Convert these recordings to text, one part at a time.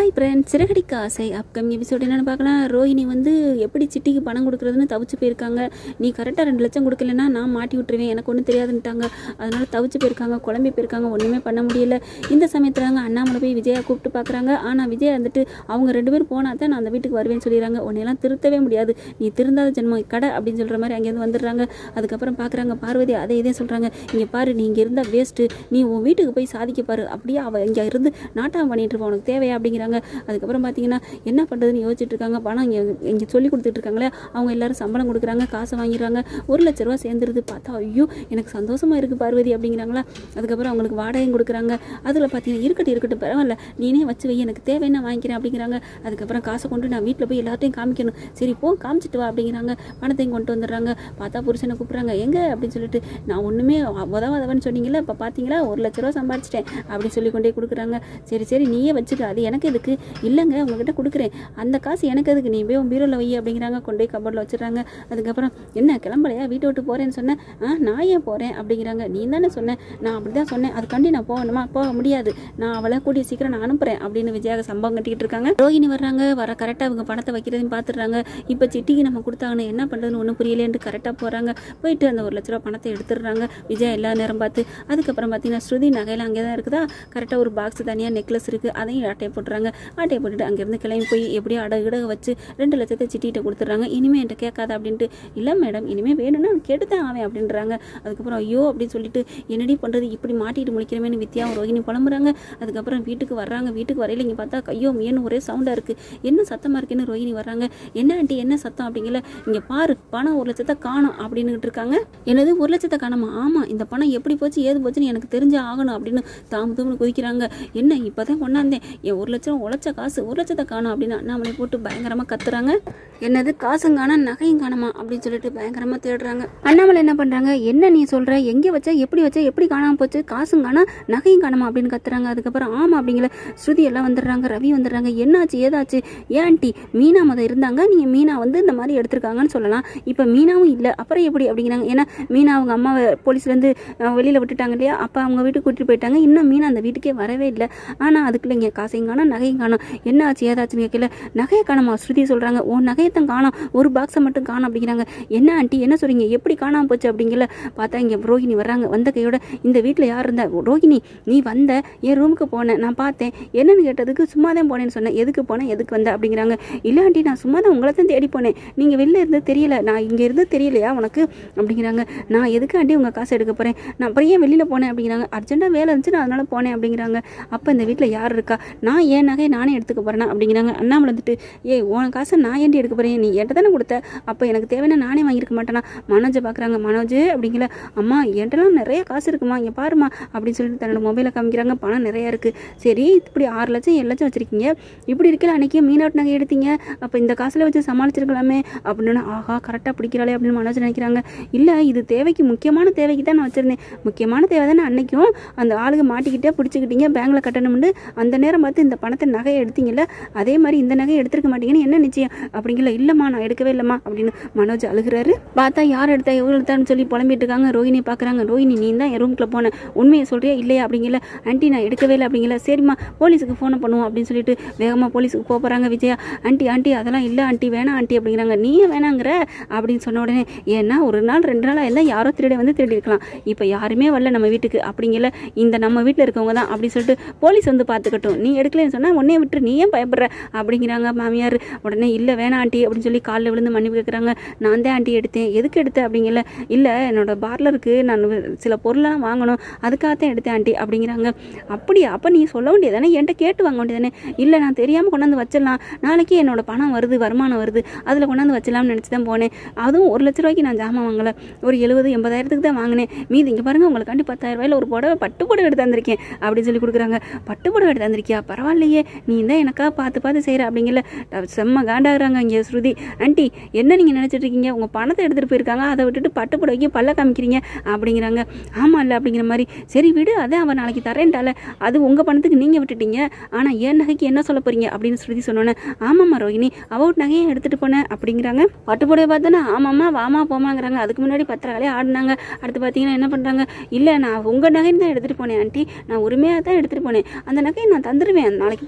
hi friends சிறகடிக்க ஆசை upcoming episode என்னென்னு பார்க்கலாம் ரோஹிணி வந்து எப்படி சிட்டிக்கு பணம் கொடுக்குறதுன்னு தவிச்சு போயிருக்காங்க நீ கரெக்டாக ரெண்டு லட்சம் கொடுக்கலன்னா நான் மாட்டி விட்டுருவேன் எனக்கு ஒன்றும் தெரியாதுன்ட்டாங்க அதனால தவிச்சு போயிருக்காங்க குழம்பி போயிருக்காங்க ஒன்றுமே பண்ண முடியல இந்த சமயத்தில் அண்ணாமலை போய் விஜயா கூப்பிட்டு பார்க்குறாங்க ஆனால் விஜய் வந்துட்டு அவங்க ரெண்டு பேரும் போனால் தான் நான் அந்த வீட்டுக்கு வருவேன்னு சொல்லிடுறாங்க உன்னையெல்லாம் திருத்தவே முடியாது நீ திருந்தாத ஜென்மம் கடை அப்படின்னு சொல்கிற மாதிரி அங்கேருந்து வந்துடுறாங்க அதுக்கப்புறம் பார்க்குறாங்க பார்வதி அதை இதே சொல்கிறாங்க இங்கே பாரு நீ இங்கே இருந்தால் வேஸ்ட்டு நீ உன் வீட்டுக்கு போய் சாதிக்க பாரு அப்படியே அவள் இங்கே இருந்து நாட்டம் பண்ணிட்டு இருப்பா உனக்கு தேவையா அப்படிங்கிறாங்க அதுக்கப்புறம் பார்த்தீங்கன்னா என்ன பண்ணுறதுன்னு யோசிச்சுட்டு இருக்காங்க பணம் இங்கே இங்கே சொல்லி கொடுத்துட்டு இருக்காங்களே அவங்க எல்லாரும் சம்பளம் கொடுக்குறாங்க காசை வாங்கிடுறாங்க ஒரு லட்ச ரூபா சேர்ந்துருது பார்த்தா ஐயோ எனக்கு சந்தோஷமா இருக்குது பார்வதி அப்படிங்கிறாங்களா அதுக்கப்புறம் அவங்களுக்கு வாடகையும் கொடுக்குறாங்க அதில் பார்த்தீங்கன்னா இருக்கட்டும் இருக்கட்டும் பரவாயில்ல நீனே வச்சு வை எனக்கு தேவைன்னா வாங்கிக்கிறேன் அப்படிங்கிறாங்க அதுக்கப்புறம் காசை கொண்டு நான் வீட்டில் போய் எல்லாத்தையும் காமிக்கணும் சரி போ காமிச்சிட்டு வா அப்படிங்கிறாங்க பணத்தையும் கொண்டு வந்துடுறாங்க பார்த்தா புருஷனை கூப்பிட்றாங்க எங்க அப்படின்னு சொல்லிட்டு நான் ஒன்றுமே உதவாதவன்னு சொன்னீங்களா இப்போ பார்த்தீங்களா ஒரு லட்ச ரூபா சம்பாரிச்சிட்டேன் அப்படின்னு சொல்லி கொண்டே கொடுக்குறாங்க சரி சரி நீயே வச்சுக்க அது எனக்கு எதுக்கு இல்லைங்க உங்ககிட்ட கொடுக்குறேன் அந்த காசு எனக்கு எதுக்கு நீ போய் உன் பீரோவில் வை அப்படிங்கிறாங்க கொண்டு போய் கபோர்டில் வச்சிடுறாங்க அதுக்கப்புறம் என்ன கிளம்பலையா வீட்டை விட்டு போகிறேன்னு சொன்னேன் ஆ நான் ஏன் போகிறேன் அப்படிங்கிறாங்க நீ தானே சொன்னேன் நான் அப்படி தான் சொன்னேன் அதுக்காண்டி நான் போகணுமா போக முடியாது நான் அவளை கூடிய சீக்கிரம் நான் அனுப்புகிறேன் அப்படின்னு விஜயாக சம்பவம் கட்டிக்கிட்டு இருக்காங்க ரோஹிணி வர்றாங்க வர கரெக்டாக அவங்க பணத்தை வைக்கிறதையும் பார்த்துடுறாங்க இப்போ சிட்டிக்கு நம்ம கொடுத்தாங்கன்னு என்ன பண்ணுறதுன்னு ஒன்றும் புரியலேன்ட்டு கரெக்டாக போகிறாங்க போயிட்டு அந்த ஒரு லட்ச ரூபா பணத்தை எடுத்துடுறாங்க விஜய் எல்லா நேரம் பார்த்து அதுக்கப்புறம் பார்த்தீங்கன்னா ஸ்ருதி நகையில் அங்கே தான் இருக்குதா கரெக்டாக ஒரு பாக்ஸ் தனியாக நெக்லஸ் இருக்குது அதையும் அட்டையை போட்டுறாங்க அட்டையை போட்டுட்டு அங்கேருந்து கிளம்பி போய் எப்படியோ அடகு இடகு வச்சு ரெண்டு லட்சத்தை சிட்டிகிட்ட கொடுத்துட்றாங்க இனிமேல் என்கிட்ட கேட்காத அப்படின்ட்டு இல்லை மேடம் இனிமேல் வேணும்னா கேட்டு தான் ஆவேன் அப்படின்றாங்க அதுக்கப்புறம் ஐயோ அப்படின்னு சொல்லிட்டு என்னடி பண்ணுறது இப்படி மாட்டிட்டு முழிக்கிறமேனு வித்யாவும் ரோஹிணி புலம்புறாங்க அதுக்கப்புறம் வீட்டுக்கு வர்றாங்க வீட்டுக்கு வரையில இங்கே பார்த்தா கையோ மீன் ஒரே சவுண்டாக இருக்குது என்ன சத்தமாக இருக்குன்னு ரோஹிணி வர்றாங்க என்ன ஆண்டி என்ன சத்தம் அப்படிங்கல இங்கே பாரு பணம் ஒரு லட்சத்தை காணும் அப்படின்னுட்டு இருக்காங்க என்னது ஒரு லட்சத்தை காணுமா ஆமாம் இந்த பணம் எப்படி போச்சு ஏது போச்சுன்னு எனக்கு தெரிஞ்சே ஆகணும் அப்படின்னு தாம தூம்னு குதிக்கிறாங்க என்ன இப்போதான் கொண்டாந்தேன் என் ஒரு லட்சம் உழைச்ச காசு ஒரு லட்சத்தை காணும் அப்படின்னு அண்ணாமலை போட்டு பயங்கரமாக கத்துறாங்க என்னது காசும் காணா நகையும் காணுமா அப்படின்னு சொல்லிட்டு பயங்கரமாக தேடுறாங்க அண்ணாமலை என்ன பண்ணுறாங்க என்ன நீ சொல்கிற எங்கே வச்ச எப்படி வச்ச எப்படி காணாமல் போச்சு காசும் காணா நகையும் காணுமா அப்படின்னு கத்துறாங்க அதுக்கப்புறம் ஆமாம் அப்படிங்கிற ஸ்ருதி எல்லாம் வந்துடுறாங்க ரவி வந்துடுறாங்க என்னாச்சு ஏதாச்சு ஏன் ஆண்டி மீனா மத இருந்தாங்க நீங்கள் மீனா வந்து இந்த மாதிரி எடுத்திருக்காங்கன்னு சொல்லலாம் இப்போ மீனாவும் இல்லை அப்புறம் எப்படி அப்படிங்கிறாங்க ஏன்னா மீனா அவங்க அம்மாவை போலீஸ்லேருந்து வெளியில் விட்டுட்டாங்க இல்லையா அப்போ அவங்க வீட்டுக்கு கூட்டிட்டு போயிட்டாங்க இன்னும் மீனா அந்த வீட்டுக்கே வரவே இல்லை ஆனால் அதுக்குள்ள இங்கே காசையும் காணும் நகையும் காணும் என்ன ஆச்சு ஏதாச்சுன்னு கேட்கல நகையை காணாமா ஸ்ருதி சொல்கிறாங்க உன் நகையத்தான் காணோம் ஒரு பாக்ஸை மட்டும் காணும் அப்படிங்கிறாங்க என்ன ஆண்டி என்ன சொல்றீங்க எப்படி காணாம போச்சு அப்படிங்கல பார்த்தா இங்கே ரோஹிணி வர்றாங்க வந்த கையோட இந்த வீட்டில் யார் இருந்தா ரோஹிணி நீ வந்த என் ரூமுக்கு போனேன் நான் பார்த்தேன் என்னன்னு கேட்டதுக்கு சும்மா தான் போனேன்னு சொன்னேன் எதுக்கு போனேன் எதுக்கு வந்த அப்படிங்கிறாங்க இல்லை ஆண்டி நான் சும்மா தான் உங்களை தான் தேடி போனேன் நீங்கள் வெளில இருந்து தெரியல நான் இங்கே இருந்து தெரியலையா உனக்கு அப்படிங்கிறாங்க நான் எதுக்கு ஆண்டி உங்கள் காசு எடுக்க போகிறேன் நான் அப்புறம் ஏன் வெளியில் போனேன் அப்படிங்கிறாங்க அர்ஜென்ட்டாக வேலை இருந்துச்சு நான் அதனால போனேன் அப்படிங்கிறாங்க அப்போ இந்த வீட்டில் யார் இருக்கா நான் ஏன் நகையை நானே எடுத்துக்க போகிறேன்னா அப்படிங்கிறாங்க அண்ணாமலை வந்துட்டு ஏய் உன் காசை நான் ஏன்டி எடுக்க போகிறேன் நீ என்கிட்ட தானே கொடுத்த அப்போ எனக்கு தேவையான நானே வாங்கியிருக்க மாட்டேனா மனோஜை பார்க்குறாங்க மனோஜ் அப்படிங்கிற அம்மா என்கிட்டலாம் நிறைய காசு இருக்குமா இங்கே பாருமா அப்படின்னு சொல்லிட்டு தன்னோட மொபைலை காமிக்கிறாங்க பணம் நிறையா இருக்குது சரி இப்படி ஆறு லட்சம் ஏழு லட்சம் வச்சுருக்கீங்க இப்படி இருக்கல அன்றைக்கி மீனவுட் நகை எடுத்தீங்க அப்போ இந்த காசில் வச்சு சமாளிச்சிருக்கலாமே அப்படின்னு ஆஹா கரெக்டாக பிடிக்கிறாளே அப்படின்னு மனோஜ் நினைக்கிறாங்க இல்லை இது தேவைக்கு முக்கியமான தேவைக்கு தான் நான் வச்சுருந்தேன் முக்கியமான தேவை தானே அன்னைக்கும் அந்த ஆளுங்க மாட்டிக்கிட்டே பிடிச்சிக்கிட்டீங்க பேங்க்ல கட்டணும்னு அந்த நேரம் பார்த்து இந்த பணத்தை நகையை எடுத்தீங்கல்ல அதே மாதிரி இந்த நகையை எடுத்திருக்க மாட்டீங்கன்னு என்ன நிச்சயம் அப்படிங்கல இல்லைம்மா நான் எடுக்கவே இல்லைம்மா அப்படின்னு மனோஜ் அழுகிறாரு பார்த்தா யார் எடுத்தா எவ்வளோ எடுத்தான்னு சொல்லி புலம்பிட்டு இருக்காங்க ரோஹிணி பார்க்குறாங்க ரோஹிணி நீ தான் என் ரூம்குள்ள போன உண்மையை சொல்றியா இல்லையா அப்படிங்கல ஆண்டி நான் எடுக்கவே இல்லை அப்படிங்கல சரிம்மா போலீஸுக்கு ஃபோனை பண்ணுவோம் அப்படின்னு சொல்லிட்டு வேகமாக போலீஸுக்கு போக போகிறாங்க விஜயா ஆண்டி ஆண்டி அதெல்லாம் இல்லை ஆண்டி வேணாம் ஆண்டி அப்படிங்கிறாங்க நீ வேணாங்கிற அப்படின்னு சொன்ன உடனே ஏன்னா ஒரு நாள் ரெண்டு நாள் எல்லாம் யாரோ திருடி வந்து திருடி இருக்கலாம் இப்போ யாருமே வரல நம்ம வீட்டுக்கு அப்படிங்கல இந்த நம்ம வீட்டில் இருக்கவங்க தான் அப்படின்னு சொல்லிட்டு போலீஸ் வந்து பார்த்துக்கட்டும் நீ எடுக்கலன்னு சொன்னால் உடனே விட்டு நீ ஏன் பயப்படுற அப்படிங்கிறாங்க மாமியார் உடனே இல்லை வேணாம் ஆண்டி அப்படின்னு சொல்லி காலில் விழுந்து மன்னிப்பு கேட்குறாங்க நான் தான் ஆண்டி எடுத்தேன் எதுக்கு எடுத்தேன் அப்படிங்கல இல்லை என்னோட பார்லருக்கு நான் சில பொருளெல்லாம் வாங்கணும் அதுக்காகத்தான் எடுத்தேன் ஆண்டி அப்படிங்கிறாங்க அப்படியா அப்போ நீ சொல்ல வேண்டியதானே என்கிட்ட கேட்டு வாங்க வேண்டியதானே இல்லை நான் தெரியாமல் கொண்டாந்து வச்சிடலாம் நாளைக்கு என்னோட பணம் வருது வருமானம் வருது அதில் கொண்டாந்து வச்சிடலாம்னு நினச்சி தான் போனேன் அதுவும் ஒரு லட்ச ரூபாய்க்கு நான் ஜாமான் வாங்கலை ஒரு எழுபது எண்பதாயிரத்துக்கு தான் வாங்கினேன் மீதி இங்கே பாருங்க உங்களுக்காண்டி பத்தாயிரம் ரூபாயில ஒரு புடவை பட்டு புடவை எடுத்து தந்திருக்கேன் அப்படின்னு சொல்லி கொடுக்குறாங்க பட்டு புடவை எடுத்து தந்திருக்கியா பரவாயில்லையே நீ தான் எனக்கா பார்த்து பார்த்து செய்கிற அப்படிங்கல செம்ம காண்டாகிறாங்க இங்கே ஸ்ருதி ஆண்டி என்ன நீங்கள் நினச்சிட்டு இருக்கீங்க உங்கள் பணத்தை எடுத்துகிட்டு போயிருக்காங்க அதை விட்டுட்டு பட்டு புடவைக்கு பல்ல காமிக்கிறீங்க அப்படிங்கிறாங்க ஆமாம் இல்லை அப்படிங்கிற மாதிரி சரி விடு அதான் அவன் நாளைக்கு தரேன்ட்டால அது உங்கள் பணத்துக்கு நீங்கள் விட்டுட்டீங்க ஆனால் என் நகைக்கு என்ன சொல்ல போறீங்க அப்படின்னு ஸ்ருதி சொன்னோன்னே ஆமாம்மா ரோஹிணி அவ நகையை எடுத்துகிட்டு போனேன் அப்படிங்கிறாங்க பட்டு புடவை பார்த்தோன்னா ஆமாம்மா வாமா போமாங்கிறாங்க அதுக்கு முன்னாடி பத்திரகாலே ஆடினாங்க அடுத்து பார்த்தீங்கன்னா என்ன பண்ணுறாங்க இல்லை நான் உங்கள் நகைன்னு தான் எடுத்துகிட்டு போனேன் ஆண்டி நான் உரிமையாக தான் எடுத்துகிட்டு போனேன் அந்த நகையை நான் தந்துடுவேன் நாளைக்கு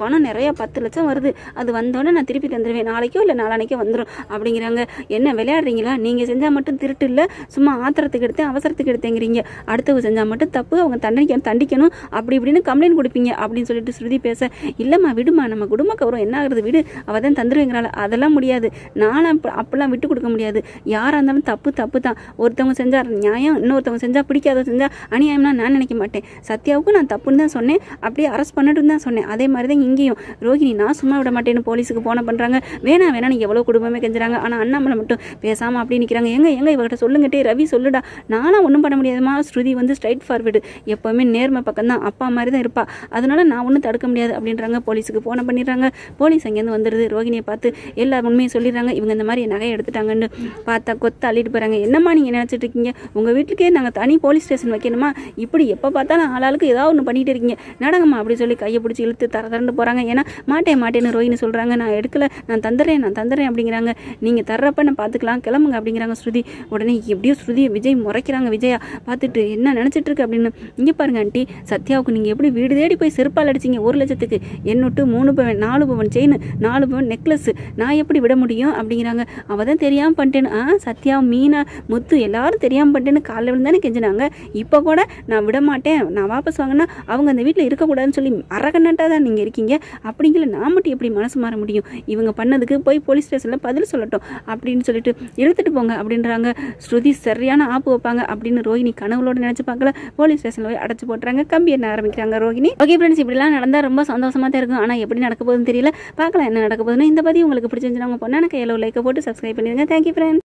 பணம் நிறைய பத்து லட்சம் வருது அது வந்தோடனே நான் திருப்பி தந்துடுவேன் நாளைக்கோ இல்லை நாளானைக்கோ வந்துடும் அப்படிங்கிறாங்க என்ன விளையாடுறீங்களா நீங்கள் செஞ்சால் மட்டும் திருட்டு இல்லை சும்மா ஆத்திரத்துக்கு எடுத்தேன் அவசரத்துக்கு எடுத்தேங்கிறீங்க அடுத்தவங்க செஞ்சால் மட்டும் தப்பு அவங்க தண்டிக்கணும் தண்டிக்கணும் அப்படி இப்படின்னு கம்ப்ளைண்ட் கொடுப்பீங்க அப்படின்னு சொல்லிட்டு ஸ்ருதி பேச இல்லைம்மா விடுமா நம்ம குடும்ப கௌரவம் என்ன ஆகுறது விடு அவள் தான் தந்துருவேங்கிறாள் அதெல்லாம் முடியாது நானும் அப்ப- அப்பெல்லாம் விட்டு கொடுக்க முடியாது யாராக இருந்தாலும் தப்பு தப்பு தான் ஒருத்தவங்க செஞ்சா நியாயம் இன்னொருத்தவங்க செஞ்சா பிடிக்காத செஞ்சா அநியாயம்னா நான் நினைக்க மாட்டேன் சத்யாவுக்கும் நான் தப்புன்னு தான் சொன்னேன் அப்படியே அரெஸ்ட் பண்ணிட்டு தான் சொன்னேன் அதே மாதிரி தான் இங்கேயும் ரோஹிணி நான் சும்மா விட மாட்டேன்னு போலீஸுக்கு போன பண்ணுறாங்க வேணாம் வேணாம் நீ எவ்வளோ குடும்பமே கெஞ்சுறாங்க ஆனால் அண்ணாமலை மட்டும் பேசாமல் அப்படி நிற்கிறாங்க எங்க எங்க இவகிட்ட சொல்லுங்கட்டே ரவி சொல்லுடா நானும் ஒன்றும் பண்ண முடியாதுமா ஸ்ருதி வந்து ஸ்ட்ரைட் ஃபார்வர்டு எப்போவுமே நேர்மை பக்கம் தான் அப்பா மாதிரி தான் இருப்பா அதனால நான் ஒன்றும் தடுக்க முடியாது அப்படின்றாங்க போலீஸுக்கு ஃபோனை பண்ணிடுறாங்க போலீஸ் அங்கேருந்து வந்துடுது ரோகிணியை பார்த்து எல்லா உண்மையும் சொல்லிடுறாங்க இவங்க இந்த மாதிரி நகையை எடுத்துட்டாங்கன்னு பார்த்தா கொத்த அள்ளிட்டு போகிறாங்க என்னம்மா நீங்கள் நினச்சிட்டு இருக்கீங்க உங்கள் வீட்டுக்கே நாங்கள் தனி போலீஸ் ஸ்டேஷன் வைக்கணுமா இப்படி எப்போ பார்த்தாலும் ஆளாளுக்கு ஏதாவது ஒன்று பண்ணிட்டு இருக்கீங்க நடங்கம்மா அப்படி சொல்லி கையை பிடிச்சி இழுத்து தர தரண்டு போகிறாங்க ஏன்னா மாட்டேன் மாட்டேன்னு ரோஹிணி சொல்கிறாங்க நான் எடுக்கல நான் தந்துடுறேன் நான் தந்துடுறேன் அப்படிங்கிறாங்க நீங்கள் தர்றப்ப நான் பார்த்துக்கலாம் கிளம்புங்க அப்படிங்கிறாங்க ஸ்ருதி உடனே எப்படியோ ஸ்ருதி விஜய் முறைக்கிறாங்க விஜயா பார்த்துட்டு என்ன நினச்சிட்டு இருக்கு அப்படின்னு இங்கே பாருங்க ஆண்டி சத்யாவுக்கு நீங்கள் எப்படி வீடு தேடி போய் செருப்பால் அடிச்சீங்க ஒரு லட்சத்துக்கு என்னொட்டு மூணு பவன் நாலு பவன் செயின் நாலு பவன் நெக்லஸ் நான் எப்படி விட முடியும் அப்படிங்கிறாங்க அவ தான் தெரியாமல் பண்ணிட்டேன்னு ஆ சத்யா மீனா முத்து எல்லாரும் தெரியாமல் பண்ணிட்டேன்னு காலையில் விழுந்து தானே கெஞ்சினாங்க இப்போ கூட நான் விட மாட்டேன் நான் வாபஸ் வாங்கினா அவங்க அந்த வீட்டில் இருக்கக்கூடாதுன்னு சொல்லி அரகண்ணட்டாக தான் நீங்கள் இருக்கீங்க அப்படிங்கிற நான் மட்டும் எப்படி மனசு மாற முடியும் இவங்க பண்ணதுக்கு போய் போலீஸ் ஸ்டேஷனில் பதில் சொல்லட்டும் அப்படின்னு சொல்லிட்டு இழுத்துட்டு போங்க அப்படின்றாங்க ஸ்ருதி சரியான ஆப்பு வைப்பாங்க அப்படின்னு ரோஹிணி கனவுளோட நினச்சி பார்க்கல போலீஸ் ஸ்டேஷனில் போய் அடைச்சு போட்டுறாங்க கம்பி என்ன ஆரம்பிக்கிறாங்க ரோஹிணி ஓகே ஃப்ரெண்ட்ஸ் இப்படிலாம் நடந்தால் ரொம்ப சந்தோஷமாக தான் இருக்கும் ஆனால் எப்படி நடக்க போகுதுன்னு தெரியல பார்க்கலாம் என்ன நடக்க போகுதுன்னு இந்த பதிவு உங்களுக்கு பிடிச்சிருந்துச்சுன்னா உங்கள் பொண்ணான கையில் லைக்கை போட்டு சப்ஸ்கிரைப் பண்ணிடுங்க தேங்க்யூ ஃப்ரெண்ட்ஸ்